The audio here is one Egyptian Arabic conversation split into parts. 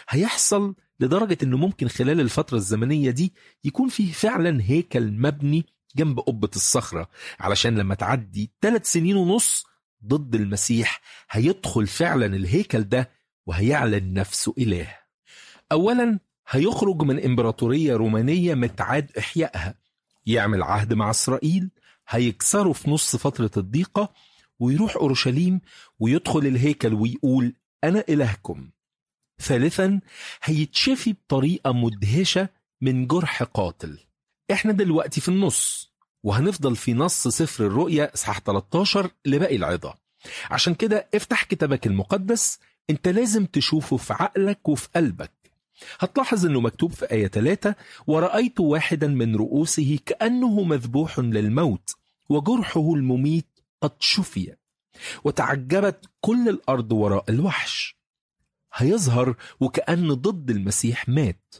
هيحصل لدرجة انه ممكن خلال الفترة الزمنية دي يكون فيه فعلا هيكل مبني جنب قبة الصخرة علشان لما تعدي ثلاث سنين ونص ضد المسيح هيدخل فعلا الهيكل ده وهيعلن نفسه إله أولا هيخرج من إمبراطورية رومانية متعاد إحيائها يعمل عهد مع إسرائيل هيكسره في نص فترة الضيقة ويروح أورشليم ويدخل الهيكل ويقول أنا إلهكم ثالثا هيتشفي بطريقة مدهشة من جرح قاتل احنا دلوقتي في النص وهنفضل في نص سفر الرؤيا اصحاح 13 لباقي العظة عشان كده افتح كتابك المقدس انت لازم تشوفه في عقلك وفي قلبك هتلاحظ انه مكتوب في آية 3 ورأيت واحدا من رؤوسه كأنه مذبوح للموت وجرحه المميت قد شفي وتعجبت كل الأرض وراء الوحش هيظهر وكأن ضد المسيح مات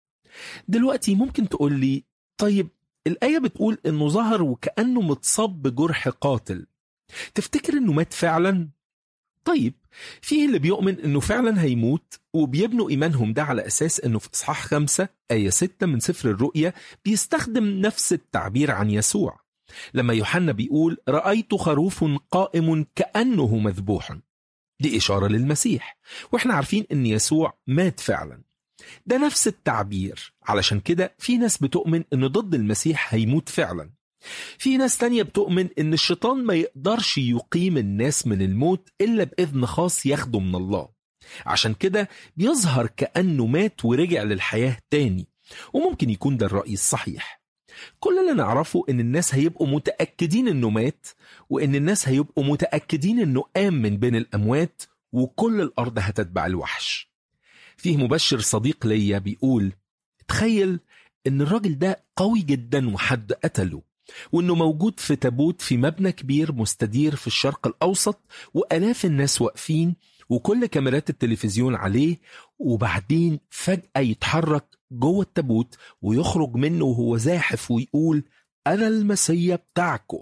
دلوقتي ممكن تقول لي طيب الآية بتقول إنه ظهر وكأنه متصاب بجرح قاتل تفتكر إنه مات فعلا؟ طيب فيه اللي بيؤمن إنه فعلا هيموت وبيبنوا إيمانهم ده على أساس إنه في إصحاح خمسة آية ستة من سفر الرؤيا بيستخدم نفس التعبير عن يسوع لما يوحنا بيقول رأيت خروف قائم كأنه مذبوح دي إشارة للمسيح وإحنا عارفين إن يسوع مات فعلا ده نفس التعبير علشان كده في ناس بتؤمن إن ضد المسيح هيموت فعلا في ناس تانية بتؤمن إن الشيطان ما يقدرش يقيم الناس من الموت إلا بإذن خاص ياخده من الله عشان كده بيظهر كأنه مات ورجع للحياة تاني وممكن يكون ده الرأي الصحيح كل اللي نعرفه ان الناس هيبقوا متأكدين انه مات وان الناس هيبقوا متأكدين انه قام من بين الاموات وكل الارض هتتبع الوحش فيه مبشر صديق ليا بيقول تخيل ان الراجل ده قوي جدا وحد قتله وانه موجود في تابوت في مبنى كبير مستدير في الشرق الاوسط والاف الناس واقفين وكل كاميرات التلفزيون عليه وبعدين فجأة يتحرك جوه التابوت ويخرج منه وهو زاحف ويقول أنا المسيا بتاعكم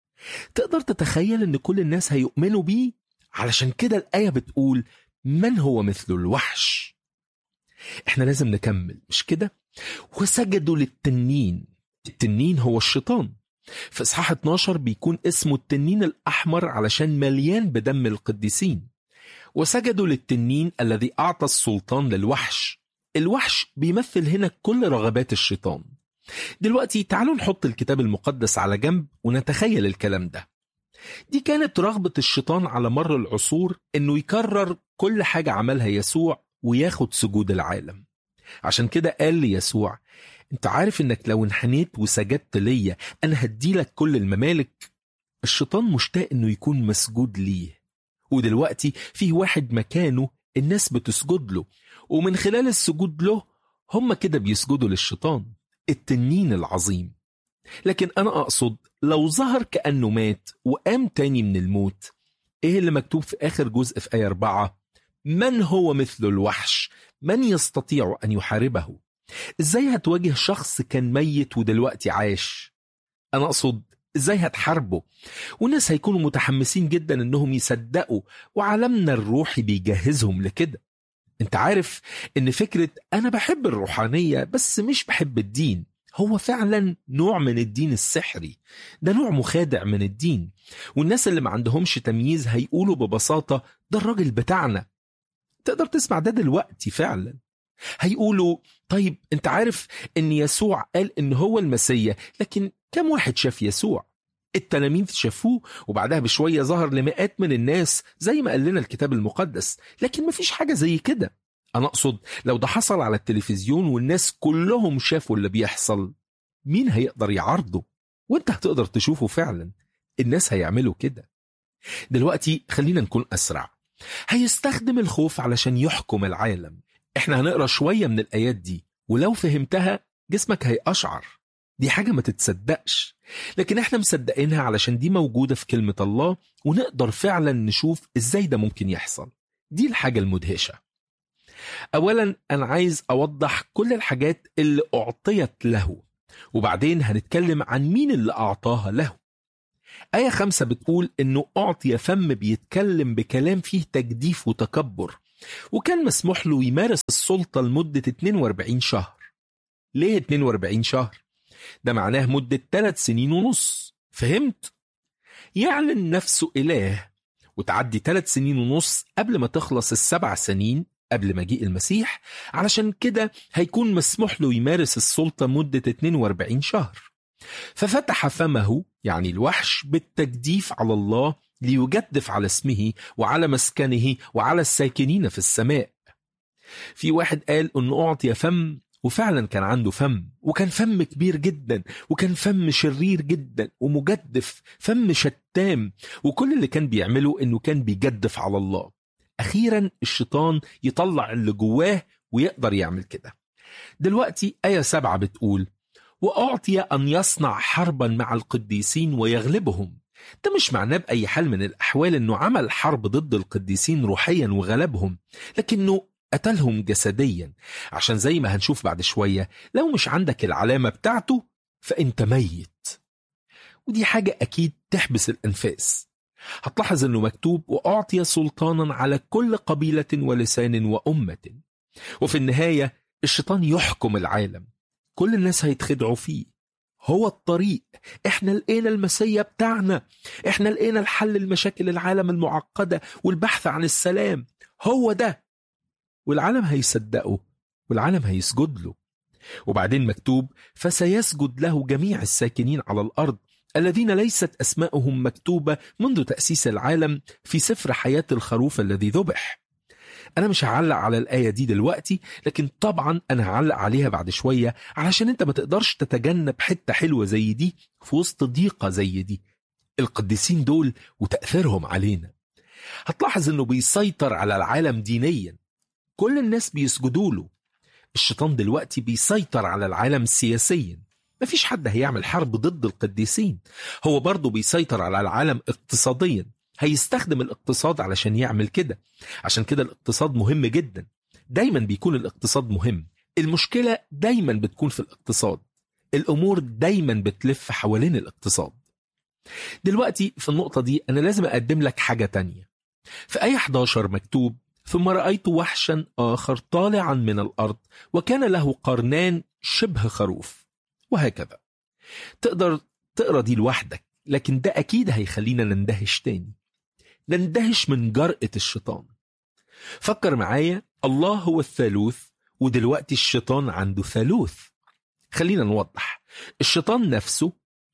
تقدر تتخيل أن كل الناس هيؤمنوا بيه علشان كده الآية بتقول من هو مثل الوحش احنا لازم نكمل مش كده وسجدوا للتنين التنين هو الشيطان في إصحاح 12 بيكون اسمه التنين الأحمر علشان مليان بدم القديسين وسجدوا للتنين الذي أعطى السلطان للوحش الوحش بيمثل هنا كل رغبات الشيطان دلوقتي تعالوا نحط الكتاب المقدس على جنب ونتخيل الكلام ده دي كانت رغبة الشيطان على مر العصور انه يكرر كل حاجة عملها يسوع وياخد سجود العالم عشان كده قال ليسوع انت عارف انك لو انحنيت وسجدت ليا انا هديلك كل الممالك الشيطان مشتاق انه يكون مسجود ليه ودلوقتي في واحد مكانه الناس بتسجد له ومن خلال السجود له هم كده بيسجدوا للشيطان التنين العظيم لكن أنا أقصد لو ظهر كأنه مات وقام تاني من الموت إيه اللي مكتوب في آخر جزء في آية أربعة من هو مثل الوحش من يستطيع أن يحاربه إزاي هتواجه شخص كان ميت ودلوقتي عاش أنا أقصد ازاي هتحاربه والناس هيكونوا متحمسين جدا انهم يصدقوا وعالمنا الروحي بيجهزهم لكده انت عارف ان فكرة انا بحب الروحانية بس مش بحب الدين هو فعلا نوع من الدين السحري ده نوع مخادع من الدين والناس اللي ما عندهمش تمييز هيقولوا ببساطة ده الراجل بتاعنا تقدر تسمع ده دلوقتي فعلا هيقولوا طيب انت عارف ان يسوع قال ان هو المسيا لكن كم واحد شاف يسوع التلاميذ شافوه وبعدها بشوية ظهر لمئات من الناس زي ما قال لنا الكتاب المقدس لكن مفيش حاجة زي كده أنا أقصد لو ده حصل على التلفزيون والناس كلهم شافوا اللي بيحصل مين هيقدر يعارضه وانت هتقدر تشوفه فعلا الناس هيعملوا كده دلوقتي خلينا نكون أسرع هيستخدم الخوف علشان يحكم العالم احنا هنقرا شوية من الآيات دي ولو فهمتها جسمك هيقشعر دي حاجة ما تتصدقش لكن احنا مصدقينها علشان دي موجودة في كلمة الله ونقدر فعلا نشوف ازاي ده ممكن يحصل دي الحاجة المدهشة أولا أنا عايز أوضح كل الحاجات اللي أعطيت له وبعدين هنتكلم عن مين اللي أعطاها له آية خمسة بتقول إنه أعطي فم بيتكلم بكلام فيه تجديف وتكبر وكان مسموح له يمارس السلطة لمدة 42 شهر ليه 42 شهر؟ ده معناه مدة 3 سنين ونص فهمت؟ يعلن نفسه إله وتعدي 3 سنين ونص قبل ما تخلص السبع سنين قبل مجيء المسيح علشان كده هيكون مسموح له يمارس السلطة مدة 42 شهر ففتح فمه يعني الوحش بالتجديف على الله ليجدف على اسمه وعلى مسكنه وعلى الساكنين في السماء في واحد قال انه اعطي فم وفعلا كان عنده فم وكان فم كبير جدا وكان فم شرير جدا ومجدف فم شتام وكل اللي كان بيعمله انه كان بيجدف على الله اخيرا الشيطان يطلع اللي جواه ويقدر يعمل كده دلوقتي آية سبعة بتقول وأعطي أن يصنع حربا مع القديسين ويغلبهم ده مش معناه بأي حال من الأحوال أنه عمل حرب ضد القديسين روحيا وغلبهم لكنه قتلهم جسديا عشان زي ما هنشوف بعد شوية لو مش عندك العلامة بتاعته فأنت ميت ودي حاجة أكيد تحبس الأنفاس هتلاحظ أنه مكتوب وأعطي سلطانا على كل قبيلة ولسان وأمة وفي النهاية الشيطان يحكم العالم كل الناس هيتخدعوا فيه هو الطريق احنا لقينا المسيا بتاعنا احنا لقينا الحل لمشاكل العالم المعقدة والبحث عن السلام هو ده والعالم هيصدقه والعالم هيسجد له وبعدين مكتوب فسيسجد له جميع الساكنين على الأرض الذين ليست أسماءهم مكتوبة منذ تأسيس العالم في سفر حياة الخروف الذي ذبح أنا مش هعلق على الآية دي دلوقتي لكن طبعا أنا هعلق عليها بعد شوية علشان أنت ما تقدرش تتجنب حتة حلوة زي دي في وسط ضيقة زي دي القديسين دول وتأثيرهم علينا هتلاحظ أنه بيسيطر على العالم دينيا كل الناس بيسجدوا له الشيطان دلوقتي بيسيطر على العالم سياسيا مفيش حد هيعمل حرب ضد القديسين هو برضه بيسيطر على العالم اقتصاديا هيستخدم الاقتصاد علشان يعمل كده عشان كده الاقتصاد مهم جدا دايما بيكون الاقتصاد مهم المشكلة دايما بتكون في الاقتصاد الأمور دايما بتلف حوالين الاقتصاد دلوقتي في النقطة دي أنا لازم أقدم لك حاجة تانية في آية 11 مكتوب ثم رأيت وحشا آخر طالعا من الأرض وكان له قرنان شبه خروف وهكذا تقدر تقرا دي لوحدك لكن ده أكيد هيخلينا نندهش تاني نندهش من جرأة الشيطان فكر معايا الله هو الثالوث ودلوقتي الشيطان عنده ثالوث خلينا نوضح الشيطان نفسه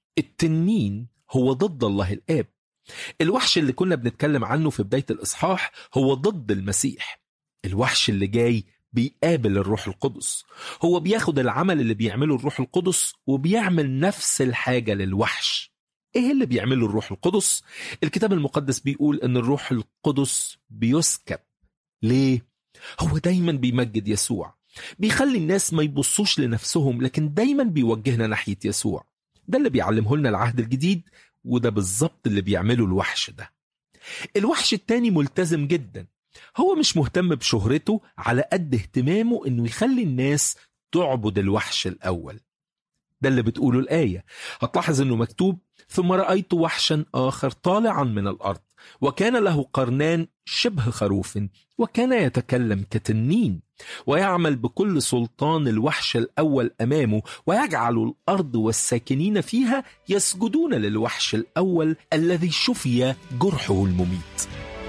التنين هو ضد الله الآب الوحش اللي كنا بنتكلم عنه في بداية الإصحاح هو ضد المسيح الوحش اللي جاي بيقابل الروح القدس هو بياخد العمل اللي بيعمله الروح القدس وبيعمل نفس الحاجة للوحش ايه اللي بيعمله الروح القدس الكتاب المقدس بيقول ان الروح القدس بيسكب ليه هو دايما بيمجد يسوع بيخلي الناس ما يبصوش لنفسهم لكن دايما بيوجهنا ناحية يسوع ده اللي بيعلمه لنا العهد الجديد وده بالظبط اللي بيعمله الوحش ده الوحش التاني ملتزم جدا هو مش مهتم بشهرته على قد اهتمامه انه يخلي الناس تعبد الوحش الاول ده اللي بتقوله الآية هتلاحظ انه مكتوب ثم رأيت وحشا آخر طالعا من الأرض وكان له قرنان شبه خروف وكان يتكلم كتنين ويعمل بكل سلطان الوحش الأول أمامه ويجعل الأرض والساكنين فيها يسجدون للوحش الأول الذي شفي جرحه المميت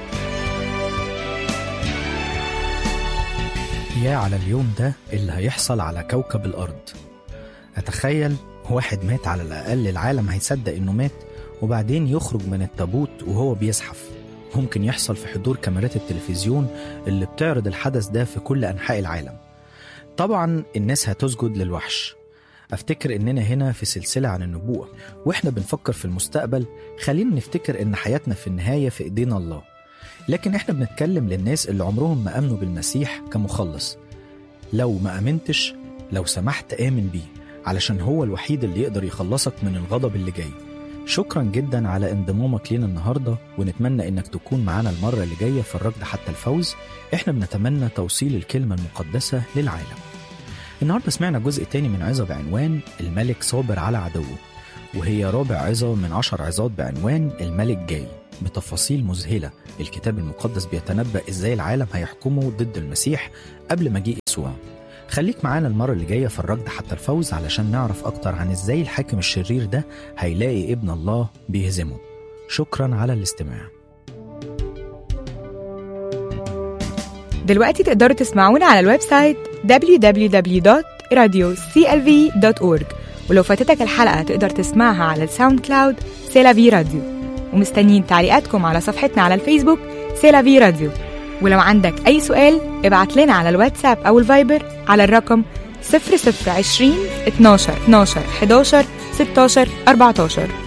يا على اليوم ده اللي هيحصل على كوكب الأرض أتخيل واحد مات على الأقل العالم هيصدق إنه مات وبعدين يخرج من التابوت وهو بيزحف ممكن يحصل في حضور كاميرات التلفزيون اللي بتعرض الحدث ده في كل أنحاء العالم طبعا الناس هتسجد للوحش أفتكر إننا هنا في سلسلة عن النبوءة وإحنا بنفكر في المستقبل خلينا نفتكر إن حياتنا في النهاية في إيدينا الله لكن إحنا بنتكلم للناس اللي عمرهم ما آمنوا بالمسيح كمخلص لو ما آمنتش لو سمحت آمن بيه علشان هو الوحيد اللي يقدر يخلصك من الغضب اللي جاي شكرا جدا على انضمامك لينا النهاردة ونتمنى انك تكون معانا المرة اللي جاية في الركض حتى الفوز احنا بنتمنى توصيل الكلمة المقدسة للعالم النهاردة سمعنا جزء تاني من عظة بعنوان الملك صابر على عدوه وهي رابع عظة من عشر عظات بعنوان الملك جاي بتفاصيل مذهلة الكتاب المقدس بيتنبأ إزاي العالم هيحكمه ضد المسيح قبل مجيء يسوع خليك معانا المرة اللي جاية في الركض حتى الفوز علشان نعرف أكتر عن إزاي الحاكم الشرير ده هيلاقي ابن الله بيهزمه شكرا على الاستماع دلوقتي تقدروا تسمعونا على الويب سايت www.radioclv.org ولو فاتتك الحلقة تقدر تسمعها على الساوند كلاود سيلافي راديو ومستنيين تعليقاتكم على صفحتنا على الفيسبوك سيلافي راديو ولو عندك أي سؤال ابعت لنا على الواتساب أو الفايبر على الرقم 0020 12 12 11 16 14